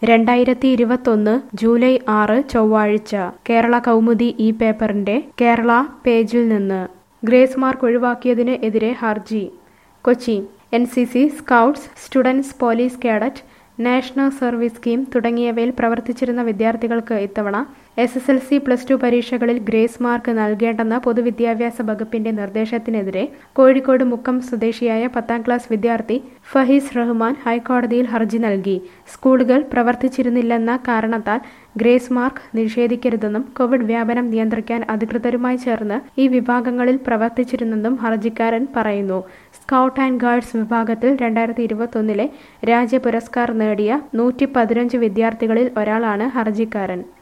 രണ്ടായിരത്തി ഇരുപത്തൊന്ന് ജൂലൈ ആറ് ചൊവ്വാഴ്ച കേരള കൗമുദി ഈ പേപ്പറിന്റെ കേരള പേജിൽ നിന്ന് ഗ്രേസ് മാർക്ക് ഒഴിവാക്കിയതിന് എതിരെ ഹർജി Kochi N C C scouts students police cadet national service scheme തുടങ്ങിയവയിൽ പ്രവർത്തിച്ചിരുന്ന വിദ്യാർത്ഥികൾക്ക് ഇത്തവണ S S L C plus two പരീക്ഷകളിൽ ഗ്രേസ് മാർക്ക് നൽകേണ്ടെന്ന പൊതുവിദ്യാഭ്യാസ വകുപ്പിന്റെ നിർദ്ദേശത്തിനെതിരെ കോഴിക്കോട് മുക്കം സ്വദേശിയായ പത്താം ക്ലാസ് വിദ്യാർത്ഥി ഫഹീസ് റഹ്മാൻ ഹൈക്കോടതിയിൽ ഹർജി നൽകി സ്കൂളുകൾ പ്രവർത്തിച്ചിരുന്നില്ലെന്ന കാരണത്താൽ ഗ്രേസ് മാർക്ക് നിഷേധിക്കരുതെന്നും കോവിഡ് വ്യാപനം നിയന്ത്രിക്കാൻ അധികൃതരുമായി ചേർന്ന് ഈ വിഭാഗങ്ങളിൽ പ്രവർത്തിച്ചിരുന്നെന്നും ഹർജിക്കാരൻ പറയുന്നു സ്കൗട്ട് ആൻഡ് ഗൈഡ്സ് വിഭാഗത്തിൽ രണ്ടായിരത്തി ഇരുപത്തൊന്നിലെ രാജ്യ പുരസ്കാർ നേടിയ നൂറ്റി പതിനഞ്ച് വിദ്യാർത്ഥികളിൽ ഒരാളാണ് ഹർജിക്കാരൻ